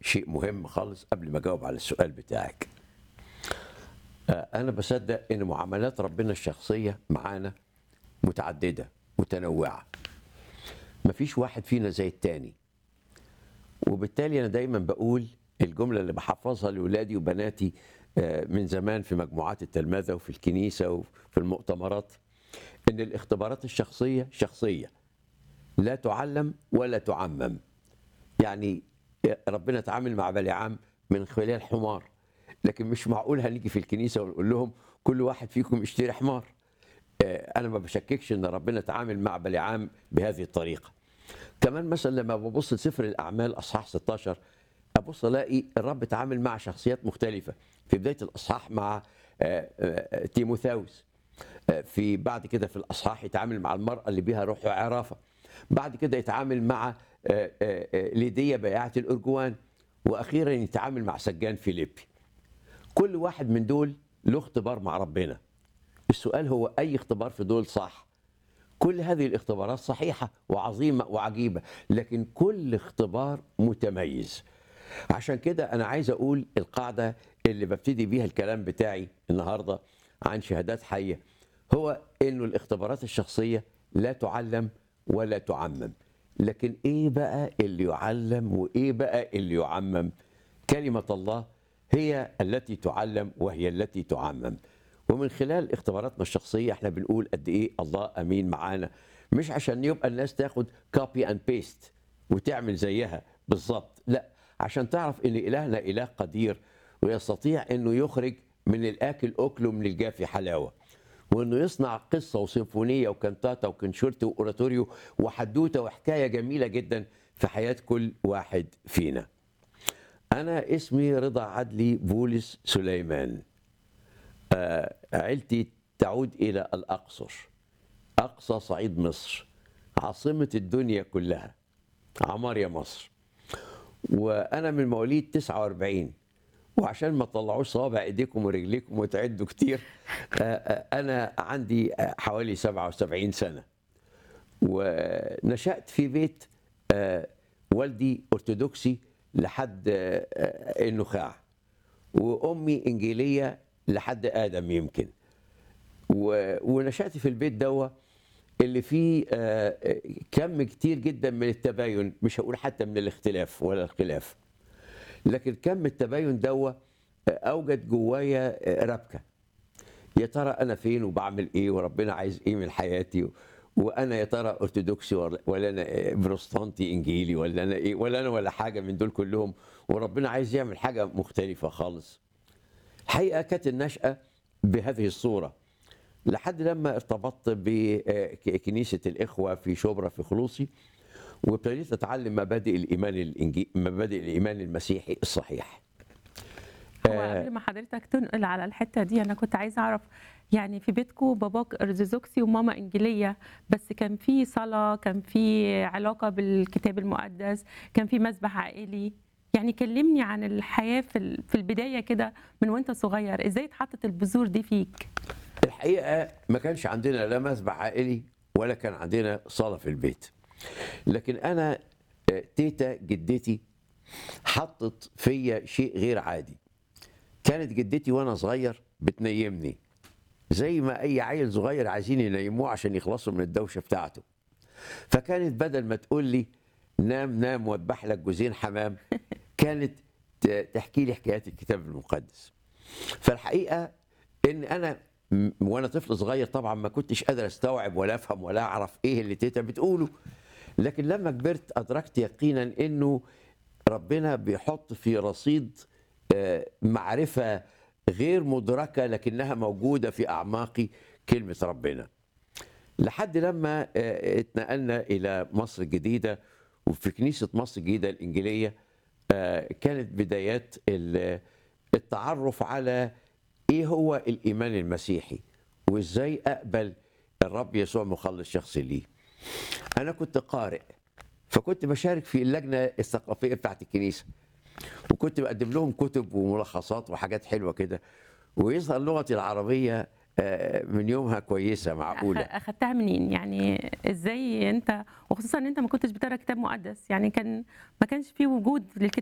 شيء مهم خالص قبل ما اجاوب على السؤال بتاعك آه، انا بصدق ان معاملات ربنا الشخصيه معانا متعدده متنوعه مفيش واحد فينا زي التاني وبالتالي انا دايما بقول الجمله اللي بحفظها لاولادي وبناتي آه، من زمان في مجموعات التلمذه وفي الكنيسه وفي المؤتمرات ان الاختبارات الشخصيه شخصيه لا تعلم ولا تعمم يعني ربنا تعامل مع بلعام من خلال حمار لكن مش معقول هنيجي في الكنيسه ونقول لهم كل واحد فيكم يشتري حمار آه، انا ما بشككش ان ربنا تعامل مع بلعام بهذه الطريقه كمان مثلا لما ببص لسفر الاعمال اصحاح 16 ابص الاقي الرب تعامل مع شخصيات مختلفه في بدايه الاصحاح مع آه، آه، تيموثاوس آه، في بعد كده في الاصحاح يتعامل مع المراه اللي بيها روح عرافه بعد كده يتعامل مع آه، آه، آه، ليديا بياعه الارجوان واخيرا يتعامل مع سجان فيليبي كل واحد من دول له اختبار مع ربنا السؤال هو اي اختبار في دول صح كل هذه الاختبارات صحيحه وعظيمه وعجيبه لكن كل اختبار متميز عشان كده انا عايز اقول القاعده اللي ببتدي بيها الكلام بتاعي النهارده عن شهادات حيه هو انه الاختبارات الشخصيه لا تعلم ولا تعمم لكن ايه بقى اللي يعلم وايه بقى اللي يعمم كلمه الله هي التي تعلم وهي التي تعمم ومن خلال اختباراتنا الشخصيه احنا بنقول قد ايه الله امين معانا مش عشان يبقى الناس تاخد كوبي اند بيست وتعمل زيها بالظبط لا عشان تعرف ان الهنا اله قدير ويستطيع انه يخرج من الاكل اكله من الجافي حلاوه وانه يصنع قصه وسيمفونيه وكانتاتا وكنشورت واوراتوريو وحدوته وحكايه جميله جدا في حياه كل واحد فينا. انا اسمي رضا عدلي بولس سليمان. آه، عيلتي تعود الى الاقصر اقصى صعيد مصر عاصمه الدنيا كلها عمار يا مصر وانا من مواليد 49 وعشان ما تطلعوش صوابع ايديكم ورجليكم وتعدوا كتير آه، آه، انا عندي آه، حوالي 77 سنه ونشأت في بيت آه، والدي أرثوذكسي لحد آه، آه، النخاع وأمي إنجيلية لحد آدم يمكن و- ونشأت في البيت دوا اللي فيه آه، آه، كم كتير جدا من التباين مش هقول حتى من الاختلاف ولا الخلاف لكن كم التباين دوا آه، أوجد جوايا آه، ربكة يا ترى انا فين وبعمل ايه وربنا عايز ايه من حياتي وانا يا ترى ارثوذكسي ولا ولا انا بروتستانتي انجيلي ولا انا ايه ولا انا ولا حاجه من دول كلهم وربنا عايز يعمل حاجه مختلفه خالص الحقيقه كانت النشاه بهذه الصوره لحد لما ارتبطت بكنيسه الاخوه في شبرا في خلوصي وابتديت اتعلم مبادئ الايمان الإنجي... مبادئ الايمان المسيحي الصحيح هو آه. قبل ما حضرتك تنقل على الحته دي انا كنت عايزه اعرف يعني في بيتكم باباك ارثوذكسي وماما انجيليه بس كان في صلاه كان في علاقه بالكتاب المقدس كان في مسبح عائلي يعني كلمني عن الحياه في ال- في البدايه كده من وانت صغير ازاي اتحطت البذور دي فيك الحقيقه ما كانش عندنا لا مسبح عائلي ولا كان عندنا صلاه في البيت لكن انا آه، تيتا جدتي حطت فيا شيء غير عادي كانت جدتي وانا صغير بتنيمني زي ما اي عيل صغير عايزين ينيموه عشان يخلصوا من الدوشه بتاعته فكانت بدل ما تقول لي نام نام واذبح لك جوزين حمام كانت ت- تحكي لي حكايات الكتاب المقدس فالحقيقه ان انا م- وانا طفل صغير طبعا ما كنتش قادر استوعب ولا افهم ولا اعرف ايه اللي تيتا بتقوله لكن لما كبرت ادركت يقينا انه ربنا بيحط في رصيد آه، معرفه غير مدركه لكنها موجوده في اعماقي كلمه ربنا لحد لما آه، اتنقلنا الى مصر الجديده وفي كنيسه مصر الجديده الانجيليه آه، كانت بدايات ال- التعرف على ايه هو الايمان المسيحي وازاي اقبل الرب يسوع مخلص شخصي ليه انا كنت قارئ فكنت بشارك في اللجنه الثقافيه بتاعت الكنيسه وكنت بقدم لهم كتب وملخصات وحاجات حلوه كده ويظهر لغتي العربيه آه، من يومها كويسه معقوله أخ- اخدتها منين يعني ازاي انت وخصوصا ان انت ما كنتش بتقرا كتاب مقدس يعني كان ما كانش في وجود للكتاب